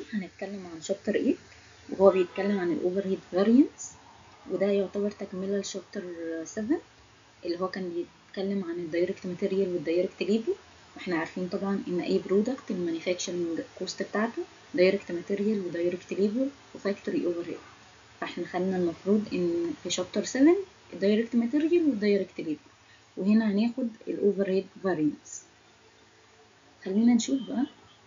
هنتكلم عن شابتر 8 وهو بيتكلم عن الاوفر هيد فارينس وده يعتبر تكملة لشابتر 7 اللي هو كان بيتكلم عن الدايركت ماتيريال والدايركت ليبل واحنا عارفين طبعا ان اي برودكت المانيفاكتشرنج كوست بتاعته دايركت ماتيريال ودايركت ليبل وفاكتوري اوفر هيد فاحنا خدنا المفروض ان في شابتر 7 الدايركت ماتيريال والدايركت ليبل وهنا هناخد الاوفر هيد فارينس خلينا نشوف بقى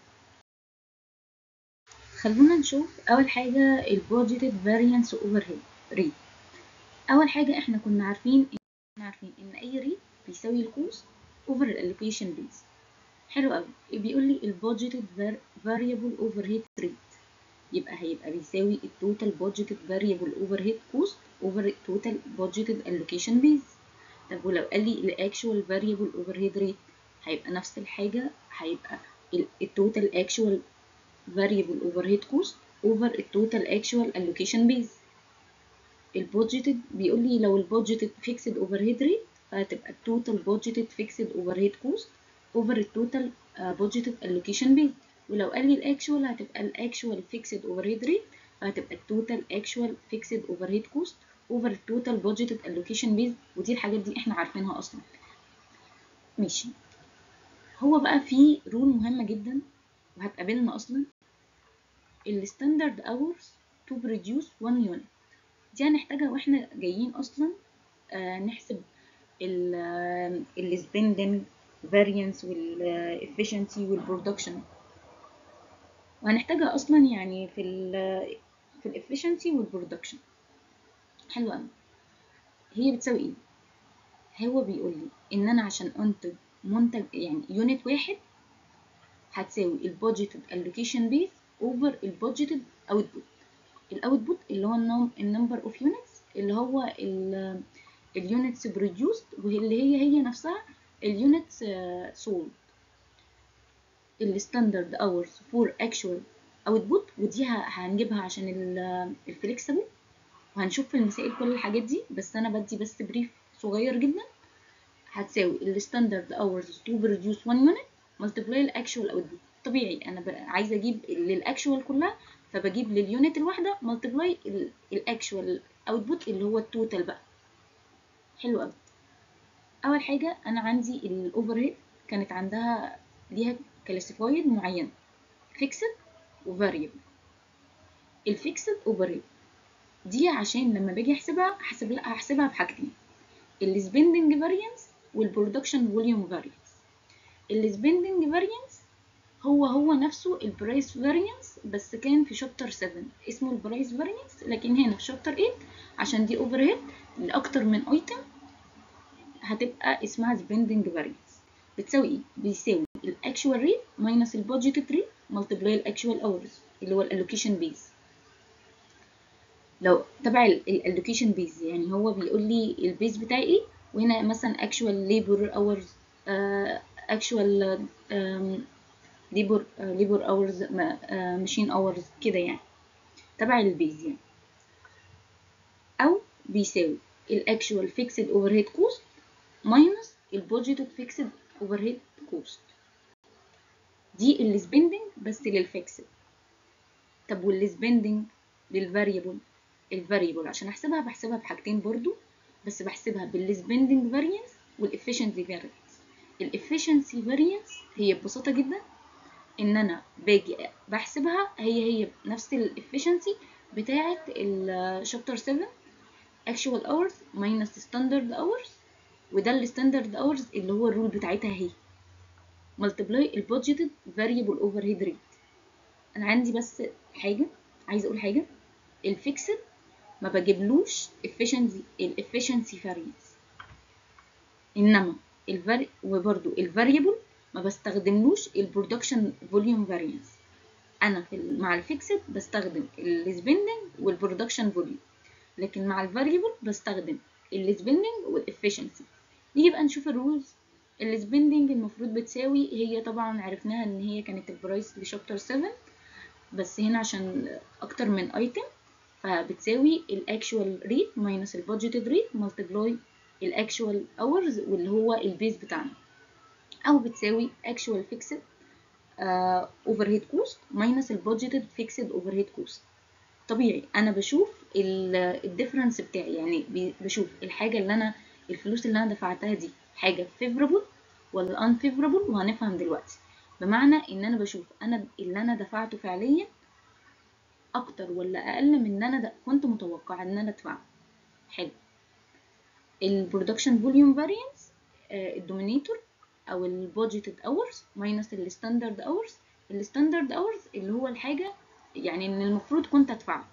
خلونا نشوف اول حاجه البودجيتد فاريانس اوفر ريت اول حاجه احنا كنا عارفين احنا عارفين ان اي ريت بيساوي الكوست اوفر الالوكيشن بيز حلو قوي بيقول لي البودجيتد فاريبل اوفر هيد ريت يبقى هيبقى بيساوي التوتال بودجيتد فاريبل اوفر هيد كوست اوفر التوتال بودجيتد الوكيشن بيز طب ولو قال لي الاكشوال فاريبل اوفر هيد ريت هيبقى نفس الحاجه هيبقى التوتال اكشوال variable overhead cost over التوتال actual allocation base البودجيتد بيقول لي لو البودجيتد fixed overhead rate فهتبقى التوتال budgeted fixed overhead cost over التوتال budgeted allocation base ولو قال لي الاكشوال هتبقى الاكشوال fixed overhead rate فهتبقى التوتال actual fixed overhead cost over التوتال budgeted allocation base ودي الحاجات دي احنا عارفينها اصلا ماشي هو بقى في رول مهمة جدا وهتقابلنا اصلا الستاندرد اورز تو بروديوس 1 يونت دي هنحتاجها واحنا جايين اصلا آه نحسب السبندنج فاريانس والافشنسي والبرودكشن وهنحتاجها اصلا يعني في ال في الافشنسي والبرودكشن حلو قوي هي بتساوي ايه هو بيقول لي ان انا عشان انتج منتج يعني يونت واحد هتساوي البودجيتد allocation بيز اوفر البودجيتد اوتبوت الاوتبوت اللي هو النمبر اوف يونتس اللي هو اليونتس بروديوسد واللي هي هي نفسها اليونتس سولد الستاندرد اورز فور اكشوال اوتبوت ودي هنجيبها عشان الفليكسبل وهنشوف في المسائل كل الحاجات دي بس انا بدي بس بريف صغير جدا هتساوي الستاندرد اورز تو بروديوس 1 يونت ملتبلاي الاكشوال اوتبوت طبيعي انا عايزه اجيب للاكشوال كلها فبجيب لليونت الواحده ملتبلاي الاكشوال اوتبوت اللي هو التوتال بقى حلو قوي اول حاجه انا عندي الاوفر هيد كانت عندها ليها كلاسيفايد معين فيكسد وفاريبل الفيكسد اوفر هيد دي عشان لما باجي احسبها هحسب لها هحسبها بحاجتين السبندنج فاريانس والبرودكشن فوليوم فاريانس السبندنج فاريانس هو هو نفسه البرايس فاريانس بس كان في شابتر 7 اسمه البرايس فاريانس لكن هنا في شابتر 8 عشان دي اوفر هيد لاكتر من ايتم هتبقى اسمها سبندنج فاريانس بتساوي ايه بيساوي الاكشوال ريت ماينس البادجيتد ريت ملتبلاي الاكشوال اورز اللي هو الالوكيشن بيز لو تبع الالوكيشن بيز يعني هو بيقول لي البيز بتاعي ايه وهنا مثلا اكشوال ليبر اورز اكشوال ليبر ليبر اورز ماشين اورز كده يعني تبع البيز يعني او بيساوي الاكشوال فيكسد اوفر هيد كوست ماينس البودجيتد فيكسد اوفر هيد كوست دي السبندنج بس للفيكسد طب والسبندنج للفاريبل الفاريبل عشان احسبها بحسبها بحاجتين برضو بس بحسبها بالسبندنج فاريانس والافشنسي فاريانس الافشنسي فاريانس هي ببساطه جدا ان انا باجي بحسبها هي هي نفس الافشنسي بتاعه الشابتر 7 actual hours minus standard hours وده الستاندرد hours اللي هو الرول بتاعتها هي multiply البودجيتد variable overhead rate انا عندي بس حاجه عايزه اقول حاجه الفيكسد ما بجيبلوش efficiency الافشنسي variance انما الفاري وبرده الفاريبل ما بستخدملوش البرودكشن فوليوم فاريانس انا في مع الفيكسد بستخدم السبندنج والبرودكشن فوليوم لكن مع الفاريبل بستخدم السبندنج والافشنسي نيجي بقى نشوف الرولز السبندنج المفروض بتساوي هي طبعا عرفناها ان هي كانت البرايس لشابتر 7 بس هنا عشان اكتر من ايتم فبتساوي الاكشوال ريت ماينس البادجيتد ريت ملتبلاي الاكشوال اورز واللي هو البيز بتاعنا او بتساوي actual fixed اوفر هيد كوست ماينس البادجيتد فيكسد اوفر هيد كوست طبيعي انا بشوف الديفرنس بتاعي يعني بي- بشوف الحاجه اللي انا الفلوس اللي انا دفعتها دي حاجه فيفربل ولا unfavorable وهنفهم دلوقتي بمعنى ان انا بشوف انا اللي انا دفعته فعليا اكتر ولا اقل من ان انا د- كنت متوقع ان انا ادفعه حلو البرودكشن فوليوم فارينس الدومينيتور او البادجيتد اورز ماينس الستاندرد اورز الستاندرد اورز اللي هو الحاجه يعني ان المفروض كنت ادفعه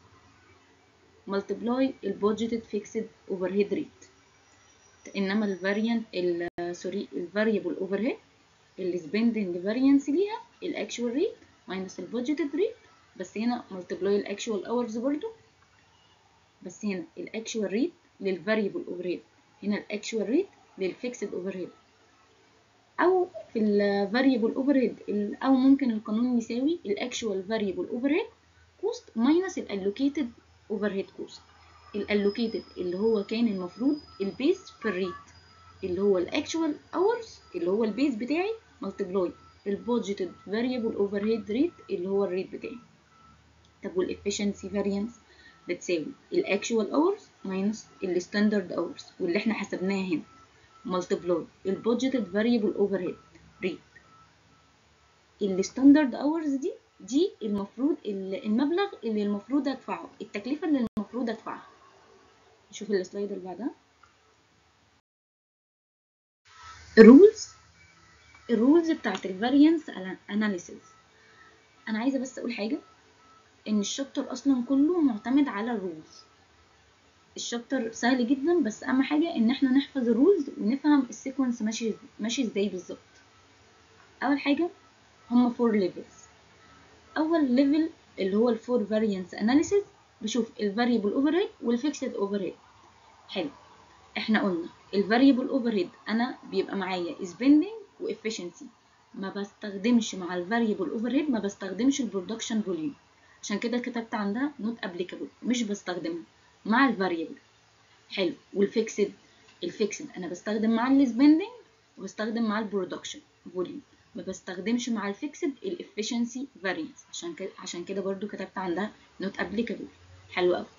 ملتبلاي البادجيتد فيكسد اوفر هيد ريت انما الفاريانت سوري الفاريبل اوفر هيد السبندنج فاريانس ليها الاكشوال ريت ماينس البادجيتد ريت بس هنا ملتبلاي الاكشوال اورز برضو بس هنا الاكشوال ريت للفاريبل اوفر هيد هنا الاكشوال ريت للفيكسد اوفر هيد او في الفاريبل اوفر هيد او ممكن القانون يساوي الاكشوال فاريبل اوفر هيد كوست ماينس الالوكيتد اوفر هيد كوست الالوكيتد اللي هو كان المفروض البيز في الريت اللي هو الاكشوال اورز اللي هو البيز بتاعي ملتبلاي البادجيتد فاريبل اوفر هيد ريت اللي هو الريت بتاعي طب والافشنسي فاريانس بتساوي الاكشوال اورز ماينس الستاندرد اورز واللي احنا حسبناها هنا ملتبلاي البادجيتد فاريبل اوفر هيد ريت الستاندرد اورز دي دي المفروض المبلغ اللي المفروض ادفعه التكلفه اللي المفروض ادفعها نشوف السلايد اللي بعدها الرولز الرولز بتاعت الفاريانس اناليسيز انا عايزه بس اقول حاجه ان الشابتر اصلا كله معتمد على الرولز الشابتر سهل جدا بس اهم حاجه ان احنا نحفظ الرولز ونفهم السيكونس ماشي ماشي ازاي بالظبط اول حاجه هما فور ليفلز اول ليفل اللي هو الفور فاريانس اناليسيز بشوف الفاريبل اوفر هيد والفيكسد اوفر هيد حلو احنا قلنا الفاريبل اوفر هيد انا بيبقى معايا سبيندنج وافشنسي ما بستخدمش مع الفاريبل اوفر هيد ما بستخدمش البرودكشن فوليوم عشان كده كتبت عندها نوت ابليكابل مش بستخدمها مع الفاريبل حلو والفيكسد الفيكسد انا بستخدم مع السبيندنج وبستخدم مع البرودكشن فوليوم ما بستخدمش مع الفيكسد الافشنسي فارينس عشان كده عشان كده برضو كتبت عندها نوت ابليكابل حلو قوي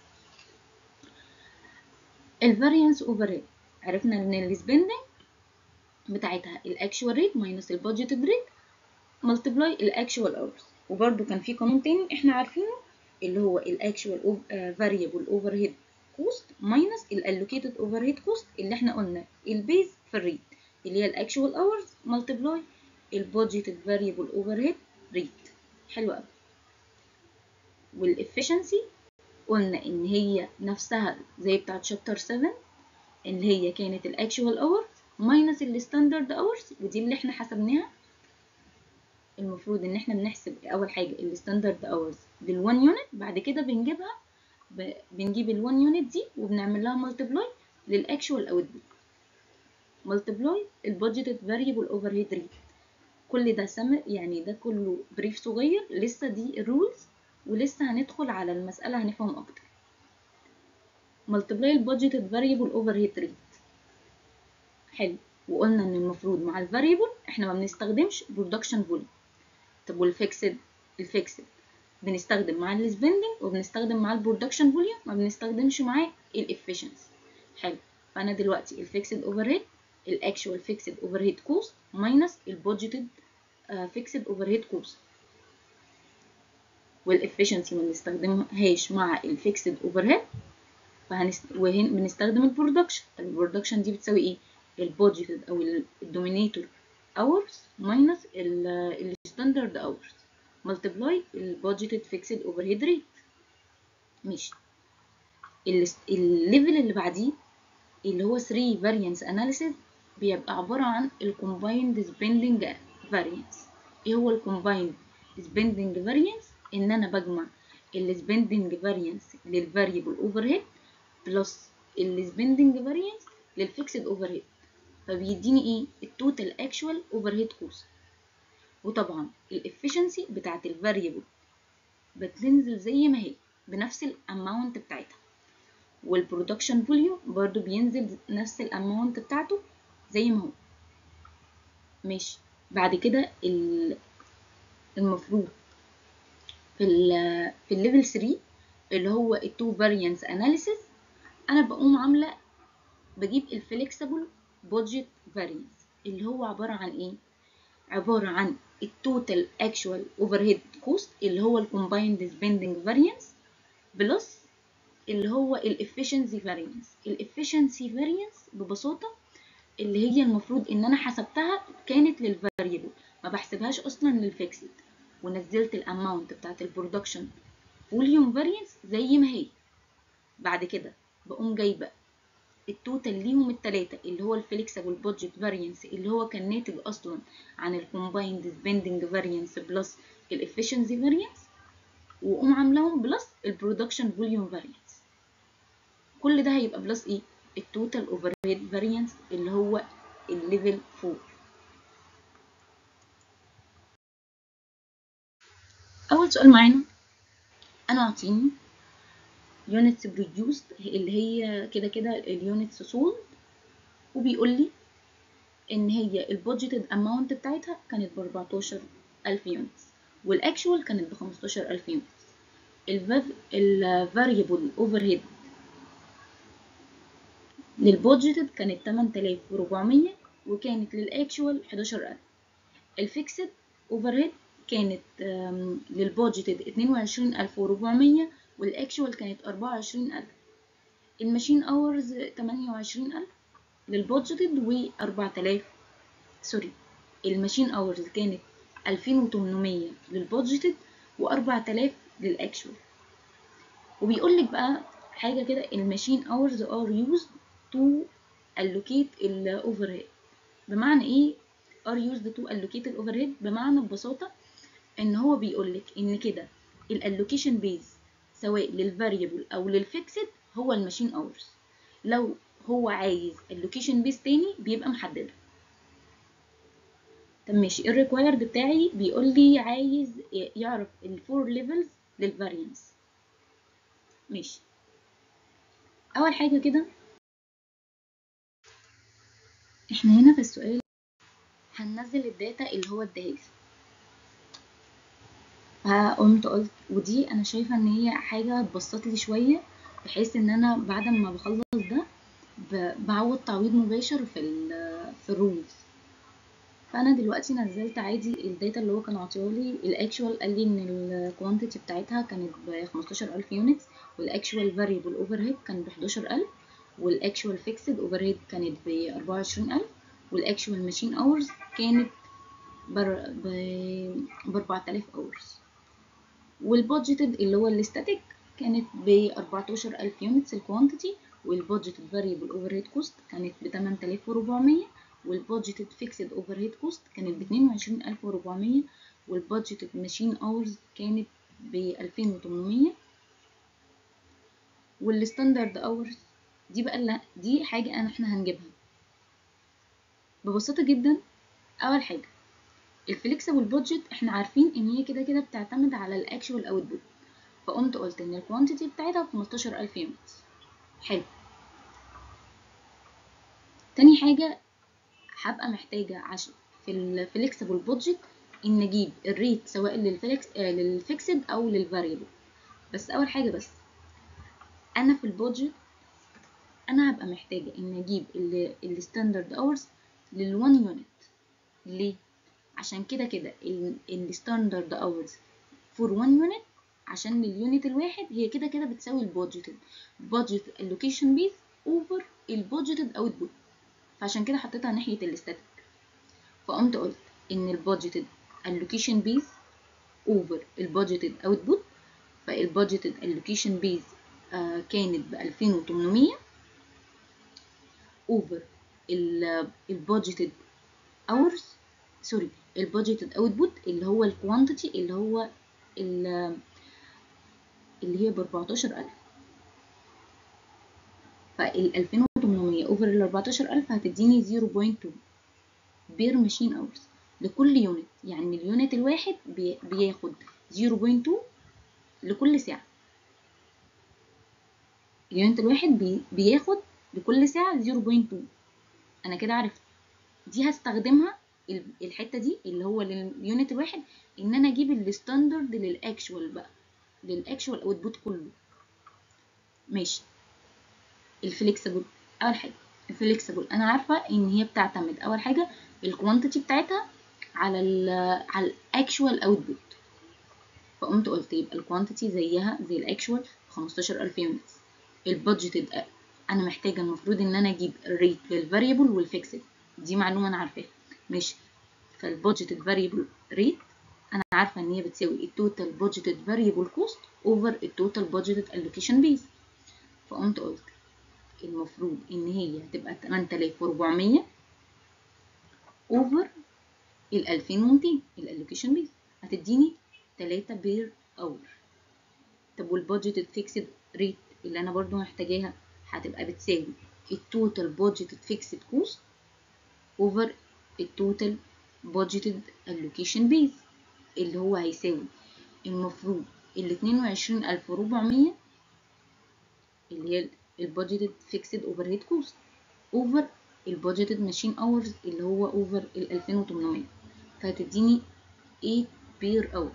الفاريانس اوفر هيد عرفنا ان السبيندنج بتاعتها الاكشوال ريت ماينس البادجيتد ريت ملتبلاي الاكشوال اورز وبرده كان في قانون تاني احنا عارفينه اللي هو الاكشوال فاريبل اوفر هيد كوست ماينس الالوكيتد اوفر هيد كوست اللي احنا قلنا البيز في الريت اللي هي الاكشوال اورز ملتبلاي البادجيتد فاريبل اوفر هيد ريت حلو قوي والافشنسي قلنا ان هي نفسها زي بتاعت شابتر 7 اللي هي كانت الاكشوال اورز ماينس الستاندرد اورز ودي اللي احنا حسبناها المفروض ان احنا بنحسب اول حاجه الستاندرد اورز بال1 يونت بعد كده بنجيبها ب... بنجيب ال1 يونت دي وبنعمل لها ملتبلاي للاكشوال اوتبوت ملتبلاي البادجيتد فاريبل اوفر هيد ريت كل ده سم يعني ده كله بريف صغير لسه دي الرولز ولسه هندخل على المساله هنفهم اكتر ملتبلاي البادجيتد فاريبل اوفر هيد ريت حلو وقلنا ان المفروض مع الفاريبل احنا ما بنستخدمش برودكشن فوليوم طب والفيكسد الفيكسد بنستخدم مع السبندنج وبنستخدم مع البرودكشن فوليوم ما بنستخدمش معاه الافشنسي حلو فانا دلوقتي الفيكسد اوفر هيد الاكشوال فيكسد اوفر هيد كوست ماينس البادجيتد فيكسد اوفر هيد كوست والافشنسي ما بنستخدمهاش مع الفيكسد اوفر هيد فهنست... وهنا بنستخدم البرودكشن البرودكشن دي بتساوي ايه البادجيتد او الدومينيتور اورز ماينس الستاندرد اورز ملتبلاي البادجيتد فيكسد اوفر هيد ريت ماشي الليفل اللي بعديه اللي هو 3 variance analysis بيبقى عبارة عن الcombined spending variance ايه هو الcombined spending variance ان انا بجمع الspending variance للvariable overhead بلس الspending variance للفيكسد overhead فبيديني ايه التوتال اكشوال overhead cost وطبعا الافشنسي بتاعت الفاريبل بتنزل زي ما هي بنفس الاماونت بتاعتها والبرودكشن فوليوم برضو بينزل نفس الاماونت بتاعته زي ما هو ماشي بعد كده المفروض في ال في الليفل 3 اللي هو التو فاريانس اناليسيس انا بقوم عامله بجيب الفليكسبل بودجت فاريانس اللي هو عباره عن ايه عباره عن التوتال اكشوال اوفر هيد كوست اللي هو الكومبايند سبيندنج فاريانس بلس اللي هو الافشنسي فاريانس الافشنسي فاريانس ببساطه اللي هي المفروض ان انا حسبتها كانت للفاريبل ما بحسبهاش اصلا للفيكسد ونزلت الاماونت بتاعت البرودكشن فوليوم فاريانس زي ما هي بعد كده بقوم جايبه التوتال ليهم التلاتة اللي هو الفليكسبل بودجت فاريانس اللي هو كان ناتج اصلا عن الكومبايند سبيندنج فاريانس بلس الافشنسي فاريانس واقوم عاملاهم بلس البرودكشن فوليوم فاريانس كل ده هيبقى بلس ايه التوتال اوفر هيد فاريانس اللي هو الليفل 4 اول سؤال معانا انا اعطيني units produced اللي هي كده كده اليونتس sold وبيقول لي ان هي البودجيتد اماونت بتاعتها كانت ب 14000 يونتس والاكشوال كانت ب 15000 يونتس الفاريبل اوفر هيد للبودجيتد كانت 8400 وكانت للاكشوال 11000 الفيكسد اوفر هيد كانت للبودجيتد 22400 والاكشوال كانت 24000 الماشين اورز 28000 للبودجيتد و 4000 سوري الماشين اورز كانت 2800 للبودجيتد و 4000 للاكشوال وبيقول لك بقى حاجه كده الماشين اورز ار يوزد تو allocate الاوفر بمعنى ايه are used to allocate الاوفر بمعنى ببساطه ان هو بيقول لك ان كده الالوكيشن بيز سواء للفاريبل او للفيكسد هو الماشين اورز لو هو عايز اللوكيشن بيز تاني بيبقى محدده طب ماشي الريكوايرد بتاعي بيقول لي عايز يعرف الفور ليفلز للفاريانس ماشي اول حاجه كده احنا هنا في السؤال هننزل الداتا اللي هو اداهالي فقمت قلت ودي انا شايفه ان هي حاجه تبسط لي شويه بحيث ان انا بعد ما بخلص ده بعوض تعويض مباشر في ال في الرولز فانا دلوقتي نزلت عادي الداتا اللي هو كان عاطيهالي الاكشوال قال لي ان الكوانتيتي بتاعتها كانت ب 15000 يونتس والاكشوال فاريبل اوفر هيد كان ب 11000 والاكشوال فيكسد اوفر هيد كانت ب 24000 والاكشوال ماشين اورز كانت ب 4000 اورز والبادجيتد اللي هو الاستاتيك كانت ب 14000 يونتس الكوانتيتي والبادجيتد فاريبل اوفر هيد كوست كانت ب 8400 والبادجيتد فيكسد اوفر هيد كوست كانت ب 22400 والبادجيتد ماشين اورز كانت ب 2800 والستاندرد اورز دي بقى لا دي حاجه انا احنا هنجيبها ببساطه جدا اول حاجه الفليكسبل بودجت احنا عارفين ان هي كده كده بتعتمد على الاكشوال اوتبوت فقمت قلت ان الكوانتيتي بتاعتها ب 15000 يونتس حلو تاني حاجه هبقى محتاجه عشان في الفليكسبل بودجت ان اجيب الريت سواء للفليكس آه للفيكسد او للفاريبل بس اول حاجه بس انا في البودجت انا هبقى محتاجه ان اجيب الستاندرد اورز لل1 يونت ليه عشان كده كده الستاندرد اورز فور 1 يونت عشان اليونت الواحد هي كده كده بتساوي البودجيتد بادجت الوكيشن بيز اوفر البودجيتد اوتبوت فعشان كده حطيتها ناحيه الاستاتيك فقمت قلت ان البودجيتد الوكيشن بيز اوفر البودجيتد اوتبوت فالبودجيتد الوكيشن بيز آه كانت ب 2800 اوفر البودجيتد اورز سوري البادجيتد اوتبوت اللي هو الكوانتيتي اللي هو اللي هي ب 14000 فال 2800 اوفر ال 14000 هتديني 0.2 بير ماشين اورز لكل يونت يعني اليونت الواحد بي بياخد 0.2 لكل ساعة اليونت الواحد بي بياخد لكل ساعة 0.2 أنا كده عرفت دي هستخدمها الحته دي اللي هو لليونت الواحد ان انا اجيب الستاندرد للاكشوال بقى للاكشوال اوتبوت كله ماشي الفليكسبل اول حاجه الفليكسبل انا عارفه ان هي بتعتمد اول حاجه الكوانتيتي بتاعتها على ال على الاكشوال اوتبوت فقمت قلت يبقى الكوانتيتي زيها زي الاكشوال 15000 يونت البادجيتد انا محتاجه المفروض ان انا اجيب الريت للفاريبل والفيكسد دي معلومه انا عارفاها ماشي فالبادجيتد فاريبل ريت انا عارفه ان هي بتساوي التوتال بادجيتد فاريبل كوست اوفر التوتال بادجيتد الوكيشن بيز فقمت قلت المفروض ان هي هتبقى 8400 اوفر ال 2200 الالوكيشن بيز هتديني 3 بير اور طب والبادجيتد فيكسد ريت اللي انا برضو محتاجاها هتبقى بتساوي التوتال بادجيتد فيكسد كوست اوفر التوتال بادجيتد الوكيشن بيز اللي هو هيساوي المفروض ال 22400 اللي هي البادجيتد فيكسد اوفر هيد كوست اوفر البادجيتد ماشين اورز اللي هو اوفر ال 2800 فهتديني 8 بير اور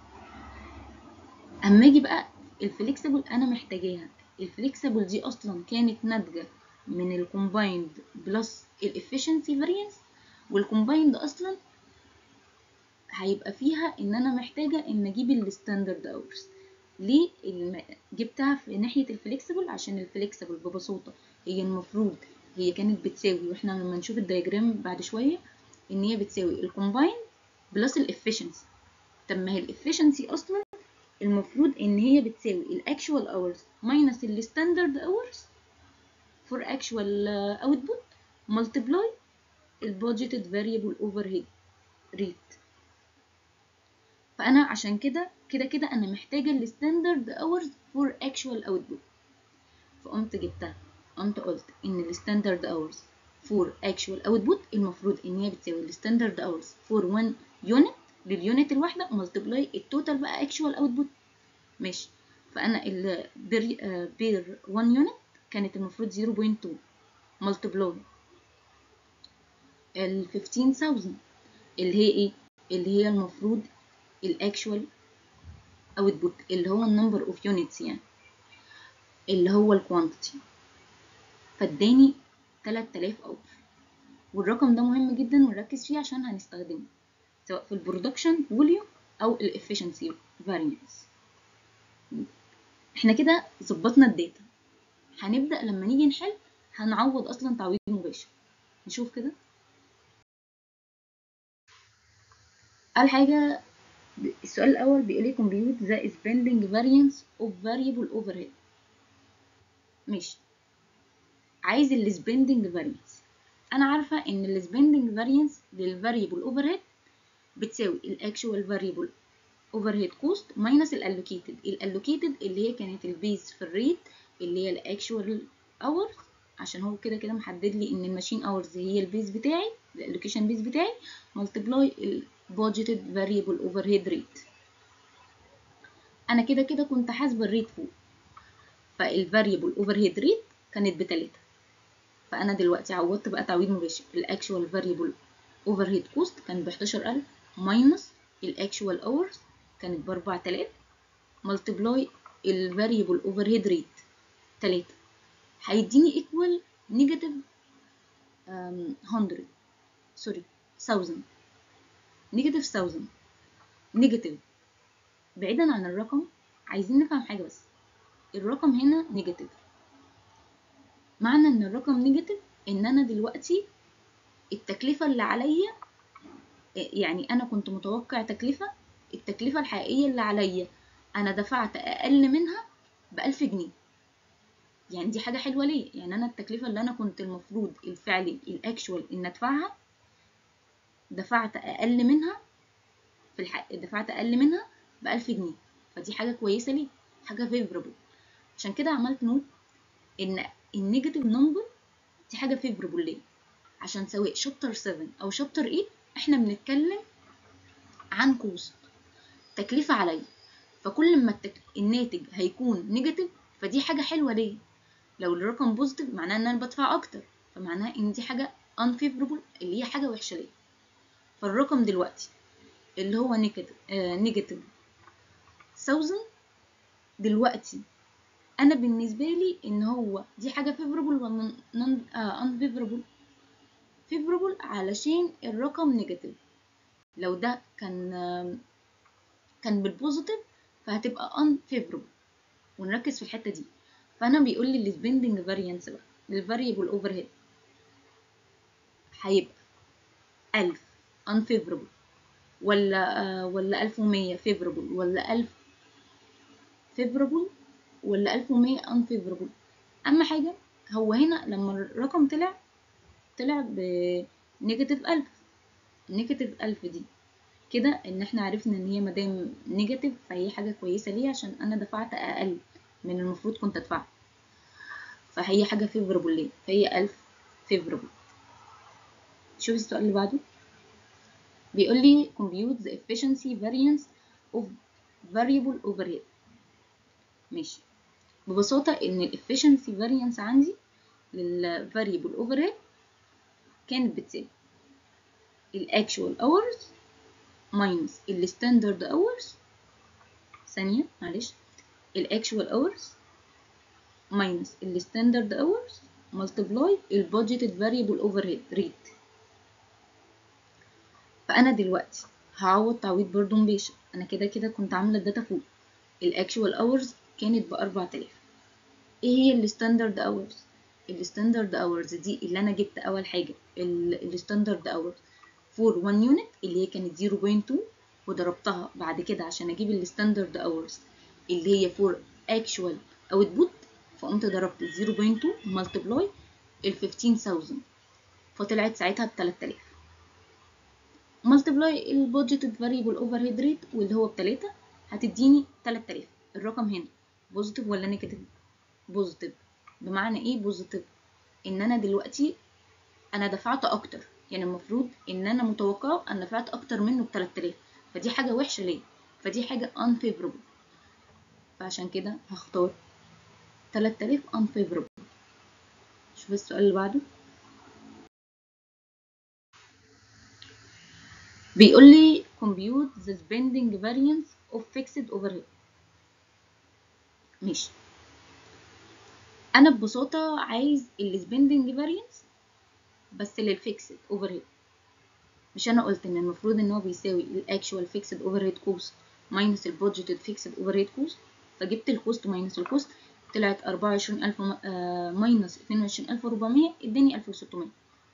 اما اجي بقى الفليكسبل انا محتاجاها الفليكسبل دي اصلا كانت ناتجه من الكومبايند بلس الافشنسي فاريانس والكومبايند اصلا هيبقى فيها ان انا محتاجه ان اجيب الستاندرد اورز ليه الم... جبتها في ناحيه الفليكسبل عشان الفليكسبل ببساطه هي المفروض هي كانت بتساوي واحنا لما نشوف الدياجرام بعد شويه ان هي بتساوي الكومبايند بلس الافشنسي طب ما هي الافشنسي اصلا المفروض ان هي بتساوي الاكشوال اورز ماينس الستاندرد اورز فور اكشوال اوتبوت ملتبلاي البادجيتد فاريبل اوفر هيد ريت فانا عشان كده كده كده انا محتاجه الستاندرد اورز فور اكشوال اوتبوت فقمت جبتها قمت قلت ان الستاندرد اورز فور اكشوال اوتبوت المفروض ان هي بتساوي الستاندرد اورز فور 1 يونت لليونت الواحده ملتبلاي التوتال بقى اكشوال اوتبوت ماشي فانا ال بير, بير 1 يونت كانت المفروض 0.2 ملتبلاي ال 15000 اللي هي ايه اللي هي المفروض الاكشوال اوتبوت اللي هو النمبر اوف يونتس يعني اللي هو الكوانتيتي فاداني 3000 اور والرقم ده مهم جدا ونركز فيه عشان هنستخدمه سواء في البرودكشن فوليوم او الافشنسي فاريانس احنا كده ظبطنا الداتا هنبدا لما نيجي نحل هنعوض اصلا تعويض مباشر نشوف كده اول حاجه السؤال الاول بيقول لي compute the spending variance of variable overhead ماشي عايز السبندنج فاريانس انا عارفه ان السبندنج فاريانس للفاريبل اوفرهيد بتساوي الاكشوال فاريبل اوفرهيد كوست ماينس الالوكيتد الالوكيتد اللي هي كانت البيز في الريت اللي هي الاكشوال اورز عشان هو كده كده محدد لي ان الماشين اورز هي البيز بتاعي الالوكيشن بيز بتاعي ملتبلاي البادجيتد فاريبل اوفرهيد ريت انا كده كده كنت حاسبه الريت فوق فالفاريبل اوفرهيد ريت كانت بتلاتة فانا دلوقتي عوضت بقى تعويض مباشر الاكشوال فاريبل اوفرهيد كوست كان ب 11000 ماينس الاكشوال اورز كانت ب 4000 ملتبلاي الفاريبل اوفرهيد ريت 3 هيديني ايكوال نيجاتيف 100 سوري 1000 نيجاتيف 1000 نيجاتيف بعيدا عن الرقم عايزين نفهم حاجه بس الرقم هنا نيجاتيف معنى ان الرقم نيجاتيف ان انا دلوقتي التكلفة اللي عليا يعني انا كنت متوقع تكلفة التكلفة الحقيقية اللي عليا انا دفعت اقل منها بألف جنيه يعني دي حاجة حلوة ليه يعني انا التكلفة اللي انا كنت المفروض الفعلي الاكشوال ان ادفعها دفعت اقل منها في الحق دفعت اقل منها بألف جنيه فدي حاجة كويسة ليه حاجة فيفربل عشان كده عملت نوت ان النيجاتيف نمبر دي حاجه فيفربل ليه عشان سواء شابتر 7 او شابتر 8 احنا بنتكلم عن كوست تكلفه عليا فكل ما التك... الناتج هيكون نيجاتيف فدي حاجه حلوه ليه لو الرقم بوزيتيف معناه ان انا بدفع اكتر فمعناها ان دي حاجه unfavorable اللي هي حاجه وحشه ليه فالرقم دلوقتي اللي هو نيجاتيف نيجاتيف 1000 دلوقتي انا بالنسبه لي ان هو دي حاجه فيفربل ولا نون ان فيفربل فيفربل علشان الرقم نيجاتيف لو ده كان آه، كان بالبوزيتيف فهتبقى ان فيفربل ونركز في الحته دي فانا بيقول لي السبندنج فاريانس بقى للفاريبل اوفر هيد هيبقى 1000 unfavorable ولا آه ولا 1100 favorable ولا 1000 favorable ولا 1100 unfavorable اهم حاجه هو هنا لما الرقم طلع طلع بنيجاتيف 1000 نيجاتيف 1000 دي كده ان احنا عرفنا ان هي مادام نيجاتيف فهي حاجه كويسه ليه عشان انا دفعت اقل من المفروض كنت ادفعه فهي حاجه فيفربل ليه فهي 1000 فيفربل شوف السؤال اللي بعده بيقول لي compute the efficiency variance of variable overhead ماشي ببساطة إن ال efficiency variance عندي لل variable overhead كانت بتساوي ال actual hours minus ال standard hours ثانية معلش ال actual hours minus ال standard hours multiply ال budgeted variable overhead rate فانا دلوقتي هعوض تعويض برضو مباشر انا كده كده كنت عامله الداتا فوق الاكشوال اورز كانت ب 4000 ايه هي الستاندرد اورز الستاندرد اورز دي اللي انا جبت اول حاجه الستاندرد اورز فور 1 يونت اللي هي كانت 0.2 وضربتها بعد كده عشان اجيب الستاندرد اورز اللي هي فور اكشوال اوتبوت فقمت ضربت 0.2 ملتبلاي ال 15000 فطلعت ساعتها ب 3000 ملتبلاي البادجيتد فاريبل اوفر هيد ريت واللي هو بتلاتة هتديني 3000 الرقم هنا بوزيتيف ولا نيجاتيف بوزيتيف بمعنى ايه بوزيتيف ان انا دلوقتي انا دفعت اكتر يعني المفروض ان انا متوقعه ان دفعت اكتر منه ب 3000 فدي حاجه وحشه ليه فدي حاجه unfavorable فعشان كده هختار 3000 unfavorable شوف السؤال اللي بعده بيقول لي compute the spending variance of fixed overhead ماشي انا ببساطه عايز ال spending variance بس للفيكسد overhead مش انا قلت ان المفروض ان هو بيساوي الاكشوال فيكسد overhead cost minus ال budgeted fixed overhead cost فجبت الكوست minus الكوست طلعت 24000 ماينس 22400 اداني 1600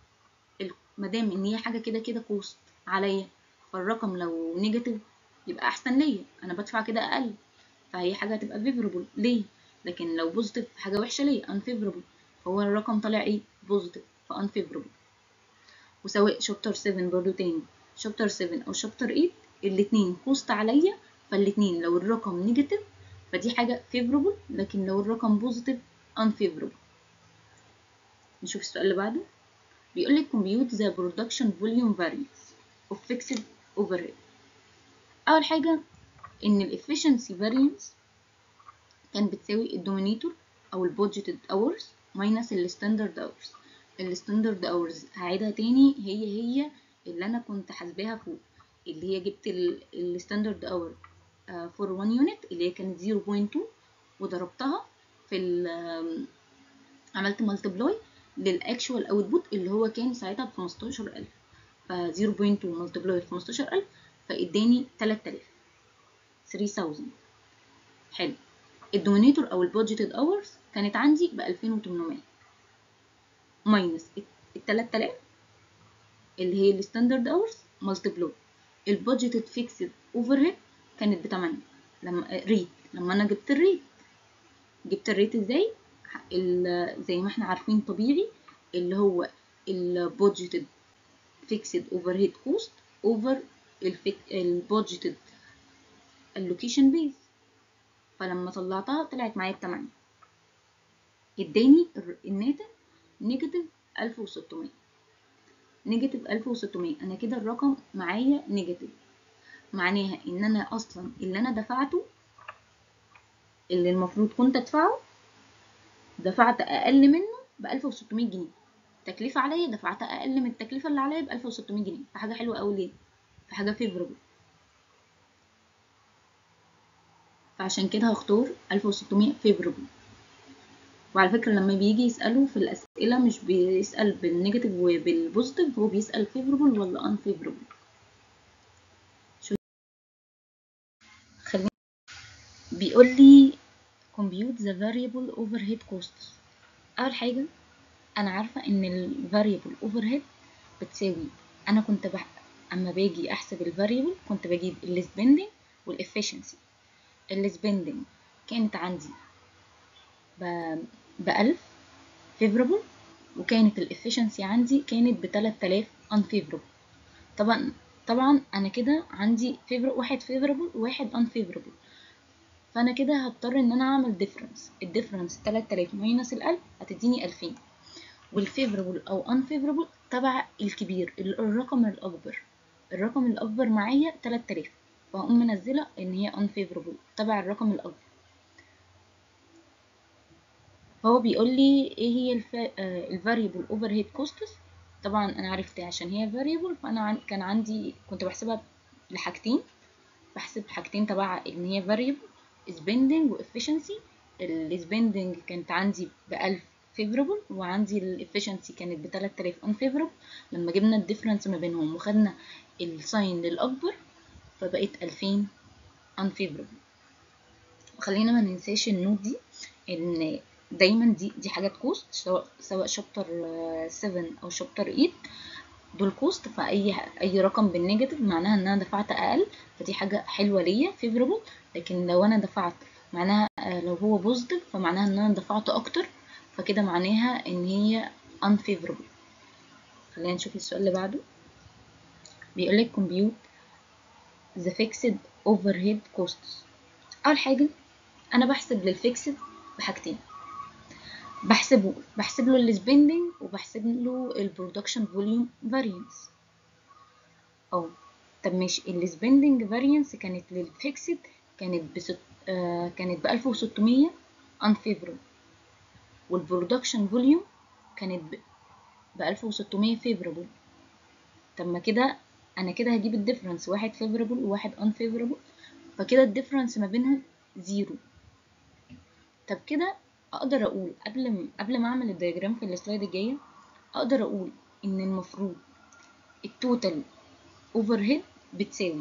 مادام ان هي حاجه كده كده كوست عليا فالرقم لو نيجاتيف يبقى احسن ليا انا بدفع كده اقل فهي حاجه هتبقى فيفربل ليه لكن لو بوزيتيف حاجه وحشه ليا unfavorable فهو الرقم طالع ايه بوزيتيف فانفيفربل وسواء شابتر 7 برضو تاني شابتر 7 او شابتر 8 الاتنين كوست عليا فالاتنين لو الرقم نيجاتيف فدي حاجه فيفربل لكن لو الرقم بوزيتيف unfavorable نشوف السؤال اللي بعده بيقول لك compute the production volume variance of fixed overhead اول حاجه ان ال efficiency variance كان بتساوي الدومينيتور او ال budgeted hours minus ال standard hours ال standard hours هعيدها تاني هي هي اللي انا كنت حاسباها فوق اللي هي جبت ال standard hour uh, for 1 unit اللي هي كانت 0.2 وضربتها في ال عملت multiply للاكشوال اوتبوت اللي هو كان ساعتها ب 15000 ف 0.2 ملتبلاي 15000 فاداني 3000 3000 حلو الدومينيتور او البادجيتد اورز كانت عندي ب 2800 ماينس ال 3000 اللي هي الستاندرد اورز ملتبلاي البادجيتد فيكسد اوفر هيد كانت ب 8 لما ريت لما انا جبت الريت جبت الريت ازاي زي ما احنا عارفين طبيعي اللي هو البادجيتد fixed overhead cost over البادجيتد allocation base فلما طلعتها طلعت معايا بتمانية اداني الناتج نيجاتيف ألف وستمية نيجاتيف ألف وستمية أنا كده الرقم معايا نيجاتيف معناها إن أنا أصلا اللي أنا دفعته اللي المفروض كنت أدفعه دفعت أقل منه بألف وستمية جنيه تكلفة عليا دفعت أقل من التكلفة اللي عليا ب 1600 جنيه فحاجة حلوة أوي ليه فحاجة favorable فعشان كده هختار 1600 favorable وعلى فكرة لما بيجي يسألوا في الأسئلة مش بيسأل بالنيجاتيف وبالبوزيتيف هو بيسأل favorable ولا unfavorable شو خلينا بيقول لي compute the variable overhead costs أول حاجة أنا عارفة إن ال variable overhead بتساوي أنا كنت بح... أما باجي أحسب ال variable كنت بجيب ال spending وال efficiency ال spending كانت عندي ب... بألف favorable وكانت ال efficiency عندي كانت بتلات آلاف unfavorable طبعا طبعا أنا كده عندي favorable واحد favorable وواحد unfavorable فأنا كده هضطر إن أنا أعمل difference الديفرنس تلات آلاف ماينس الألف هتديني ألفين والفيفربل أو unfavorable تبع الكبير الرقم الأكبر الرقم الأكبر معايا تلات آلاف فهقوم منزلة إن هي unfavorable تبع الرقم الأكبر فهو بيقول لي ايه هي الف... ال variable overhead costs طبعا انا عرفت عشان هي variable فانا عن... كان عندي كنت بحسبها لحاجتين بحسب حاجتين تبع ان هي variable spending و efficiency ال spending كانت عندي بألف favorable وعندي ال efficiency كانت بتلات آلاف unfavorable لما جبنا الديفرنس ما بينهم وخدنا الساين للأكبر فبقيت ألفين unfavorable وخلينا ما ننساش النوت دي ان دايما دي دي حاجات كوست سواء سواء شابتر 7 او شابتر 8 دول كوست فاي اي رقم بالنيجاتيف معناها ان انا دفعت اقل فدي حاجه حلوه ليا فيفربل لكن لو انا دفعت معناها لو هو بوزيتيف فمعناها ان انا دفعت اكتر فكده معناها ان هي unfavorable خلينا نشوف السؤال اللي بعده بيقول لك compute the fixed overhead costs اول حاجه انا بحسب للفيكسد بحاجتين بحسبه بحسب له السبندنج وبحسب له البرودكشن فوليوم فارينس او طب ماشي السبندنج فارينس كانت للفيكسد كانت بست آه كانت ب 1600 unfavorable والبرودكشن فوليوم كانت ب 1600 favorable طب ما كده انا كده هجيب الديفرنس واحد favorable وواحد unfavorable فكده الديفرنس ما بينهم زيرو طب كده اقدر اقول قبل ما قبل ما اعمل الدياجرام في السلايد الجايه اقدر اقول ان المفروض التوتال اوفر هيد بتساوي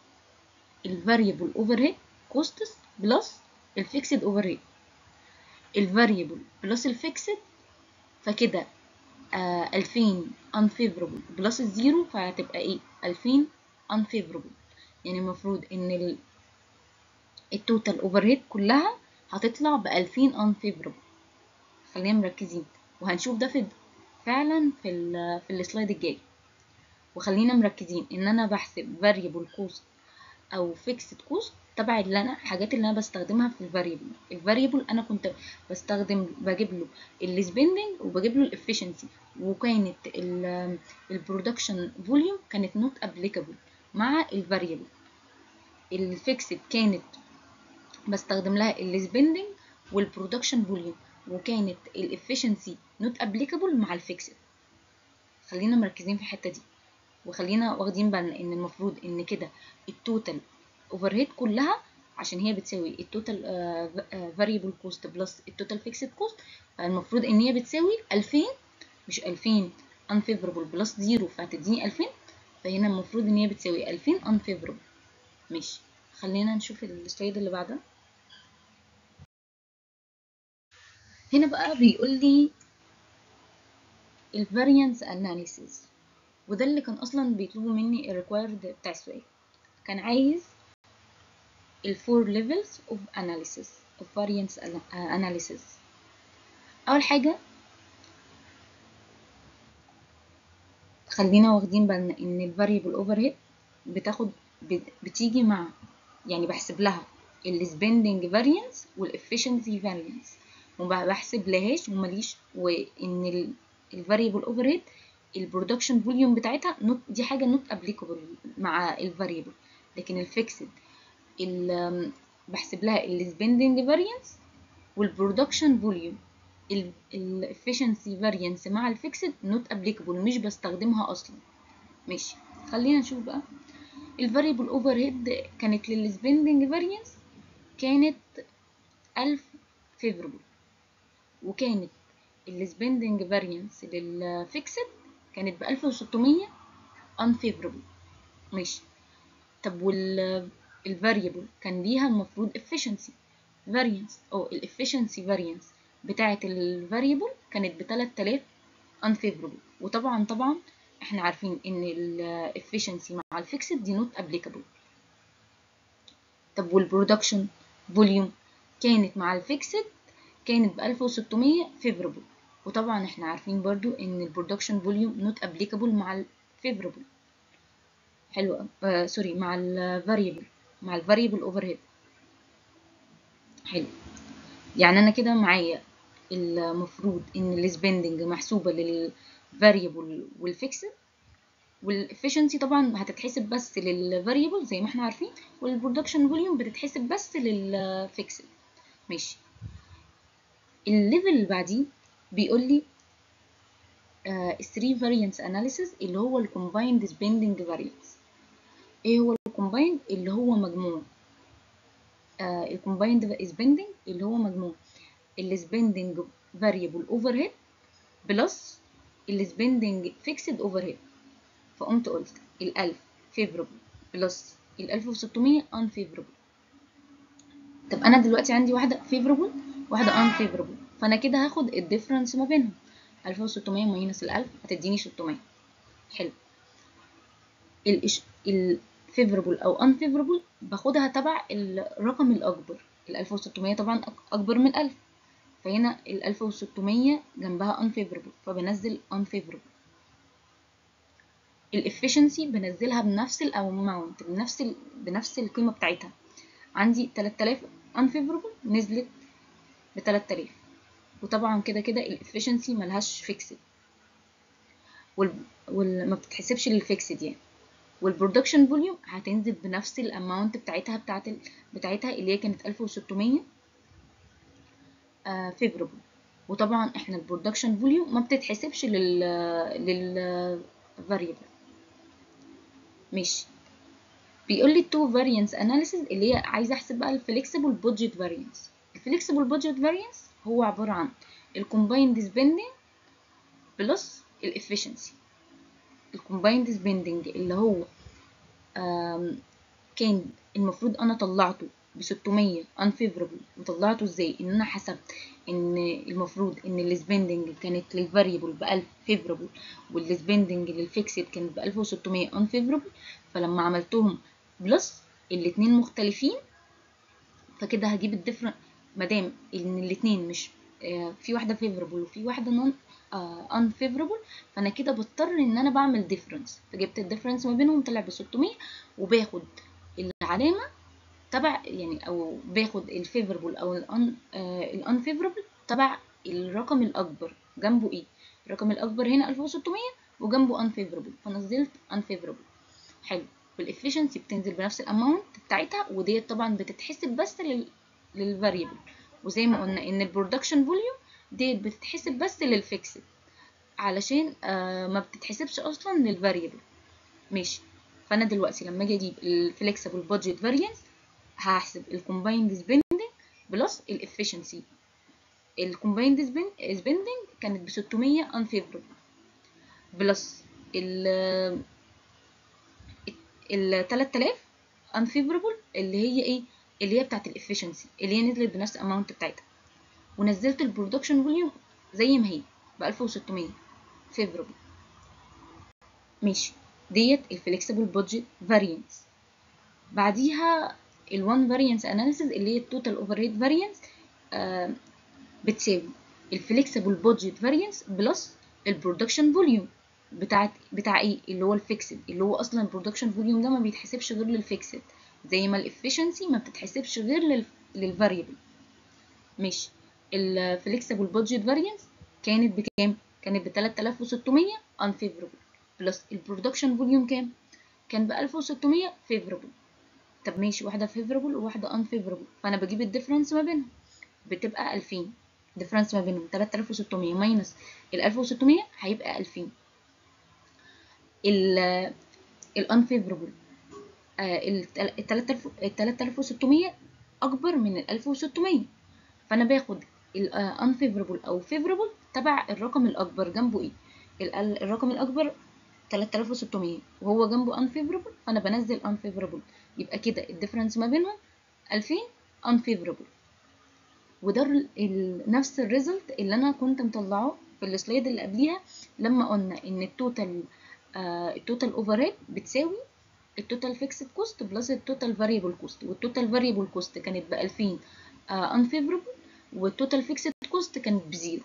الفاريبل اوفر هيد كوستس بلس الفيكسد اوفر هيد الفاريبل بلس الفيكسد فكده آه 2000 unfavorable بلس الزيرو فهتبقى ايه 2000 unfavorable يعني المفروض ان التوتال اوفر هيد كلها هتطلع بألفين unfavorable خلينا مركزين وهنشوف ده في فعلا في ال في السلايد الجاي وخلينا مركزين ان انا بحسب variable cost او fixed cost تبع اللي انا الحاجات اللي انا بستخدمها في الفاريبل الفاريبل انا كنت بستخدم بجيب له السبندنج وبجيب له الافشنسي وكانت البرودكشن فوليوم كانت نوت ابليكابل مع الفاريبل الفيكسد كانت بستخدم لها السبندنج والبرودكشن فوليوم وكانت الافشنسي نوت ابليكابل مع الفيكسد خلينا مركزين في الحته دي وخلينا واخدين بالنا ان المفروض ان كده التوتال اوفر هيد كلها عشان هي بتساوي التوتال فاريبل كوست بلس التوتال فيكسد كوست فالمفروض ان هي بتساوي 2000 مش 2000 unfavorable بلس زيرو فهتديني 2000 فهنا المفروض ان هي بتساوي 2000 unfavorable ماشي خلينا نشوف السلايد اللي بعدها هنا بقى بيقول لي الفاريانس اناليسيز وده اللي كان اصلا بيطلبوا مني الريكوايرد بتاع السؤال كان عايز الفور ليفلز اوف analysis of variance analysis اول حاجه خلينا واخدين بالنا ان الفاريبل اوفر هيد بتاخد بتيجي مع يعني بحسب لها السبندنج فاريانس والافشنسي فاريانس وما بحسب لهاش ومليش وان الفاريبل اوفر هيد البرودكشن فوليوم بتاعتها نوت دي حاجه نوت ابليكابل مع الفاريبل لكن الفيكسد بحسب لها السبندنج فاريانس والبرودكشن فوليوم الافشنسي فاريانس مع الفيكسد نوت ابليكابل مش بستخدمها اصلا ماشي خلينا نشوف بقى الفاريبل اوفر هيد كانت للسبندنج فاريانس كانت 1000 فيفربل وكانت السبندنج فاريانس للفيكسد كانت ب 1600 unfavorable ماشي طب وال الفاريبل كان ليها المفروض efficiency variance او الافشنسي variance بتاعة الفاريبل كانت ب 3000 unfavorable وطبعا طبعا احنا عارفين ان الافشنسي مع الفيكسد دي نوت ابليكابل طب والبرودكشن فوليوم كانت مع الفيكسد كانت ب 1600 favorable وطبعا احنا عارفين برضو ان البرودكشن فوليوم نوت ابليكابل مع الفيفربل حلو آه سوري مع الفاريبل مع الفاريبل اوفر هيد حلو يعني انا كده معايا المفروض ان السبندنج محسوبه للفاريبل والفيكسد والافشنسي طبعا هتتحسب بس للفاريبل زي ما احنا عارفين والبرودكشن فوليوم بتتحسب بس للفيكسد ماشي الليفل اللي بعديه بيقول لي 3 variance analysis اللي هو ال combined spending variance ايه هو ال combined اللي هو مجموع ال combined spending اللي هو مجموع ال spending variable overhead بلس ال spending fixed overhead فقمت قلت ال 1000 favorable بلس ال 1600 unfavorable طب انا دلوقتي عندي واحده favorable واحده unfavorable فانا كده هاخد الديفرنس ما بينهم 1600 ماينس ال 1000 هتديني 600 حلو الإش... الفيفربل او unfavorable باخدها تبع الرقم الاكبر ال 1600 طبعا اكبر من 1000 فهنا ال 1600 جنبها unfavorable فبنزل unfavorable الافشنسي بنزلها بنفس الاماونت بنفس ال... بنفس القيمه بتاعتها عندي 3000 unfavorable نزلت ب 3000 وطبعا كده كده الافشنسي ملهاش فيكسد وال... وال... ما بتتحسبش للفيكسد يعني والبرودكشن فوليوم هتنزل بنفس الاماونت بتاعتها بتاعت ال... بتاعتها اللي هي كانت 1600 آه فيفربل وطبعا احنا البرودكشن فوليوم ما بتتحسبش لل لل variable ماشي بيقول لي تو فاريانس اناليسيز اللي هي عايزه احسب بقى الفليكسيبل بودجت فاريانس الفليكسيبل بودجت فاريانس هو عباره عن الكومبايند سبيندنج بلس الافشنسي الكومبايند سبيندنج اللي هو كان المفروض انا طلعته ب 600 unfavorable وطلعته ازاي ان انا حسبت ان المفروض ان السبندنج كانت للفاريبل ب 1000 favorable والسبندنج للفيكسد كانت ب 1600 unfavorable فلما عملتهم بلس الاتنين مختلفين فكده هجيب الديفرنت مادام ان الاتنين مش آه في واحده favorable وفي واحده non آه unfavorable فانا كده بضطر ان انا بعمل ديفرنس فجبت الديفرنس ما بينهم طلع ب 600 وباخد العلامه تبع يعني او باخد الفيفربل او الانفيفربل تبع الرقم الاكبر جنبه ايه الرقم الاكبر هنا 1600 وجنبه unfavorable فنزلت unfavorable حلو والافشنسي بتنزل بنفس الاماونت بتاعتها وديت طبعا بتتحسب بس لل للفاريبل وزي ما قلنا ان البرودكشن فوليوم ديت بتتحسب بس للفيكسد علشان آه ما بتتحسبش اصلا للفاريبل ماشي فانا دلوقتي لما اجي اجيب الفليكسبل بادجت فاريانس هحسب الكومبايند سبيندنج بلس الافشنسي الكومبايند سبيندنج كانت ب 600 unfavorable بلس ال ال 3000 unfavorable اللي هي ايه اللي هي بتاعت الافشنسي اللي هي نزلت بنفس الاماونت بتاعتها ونزلت البرودكشن فوليوم زي ما هي ب 1600 favorable ماشي ديت الفليكسبل بادجت فاريانس بعديها الوان فاريانس اناليسيز اللي هي التوتال اوفر هيد فاريانس بتساوي الفليكسبل بادجت فاريانس بلس البرودكشن فوليوم بتاعت بتاع ايه اللي هو الفيكسد اللي هو اصلا البرودكشن فوليوم ده ما بيتحسبش غير للفيكسد زي ما الافشنسي ما بتتحسبش غير لل للفاريبل ماشي الفليكسبل بادجت فاريانس كانت بكام كانت ب 3600 unfavorable بلس البرودكشن فوليوم كام كان ب 1600 favorable طب ماشي واحده favorable وواحده unfavorable فانا بجيب الديفرنس ما بينهم بتبقى 2000 difference ما بينهم 3600 ماينس ال 1600 هيبقى 2000 ال الانفيفربل ال 3600 اكبر من ال 1600 فانا باخد ال unfavorable او favorable تبع الرقم الاكبر جنبه ايه ال- الرقم الاكبر 3600 وهو جنبه unfavorable فانا بنزل unfavorable يبقى كده الديفرنس ما بينهم 2000 unfavorable وده ال- ال- نفس الريزلت اللي انا كنت مطلعه في السلايد اللي قبليها لما قلنا ان التوتال آه التوتال اوفر بتساوي التوتال فيكسد كوست بلس التوتال فاريبل كوست والتوتال فاريبل كوست كانت ب 2000 انفيفربل والتوتال فيكسد كوست كانت بزيرو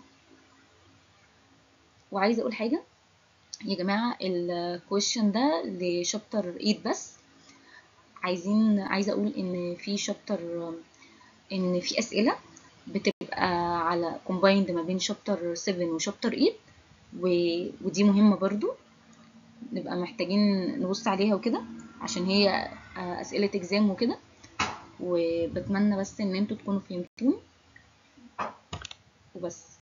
وعايزه اقول حاجه يا جماعه الكويشن ده لشابتر 8 بس عايزين عايزه اقول ان في شابتر ان في اسئله بتبقى على كومبايند ما بين شابتر 7 وشابتر 8 و... ودي مهمه برضو نبقى محتاجين نبص عليها وكده عشان هي اسئله اكزام وكده وبتمنى بس ان انتوا تكونوا فهمتوني وبس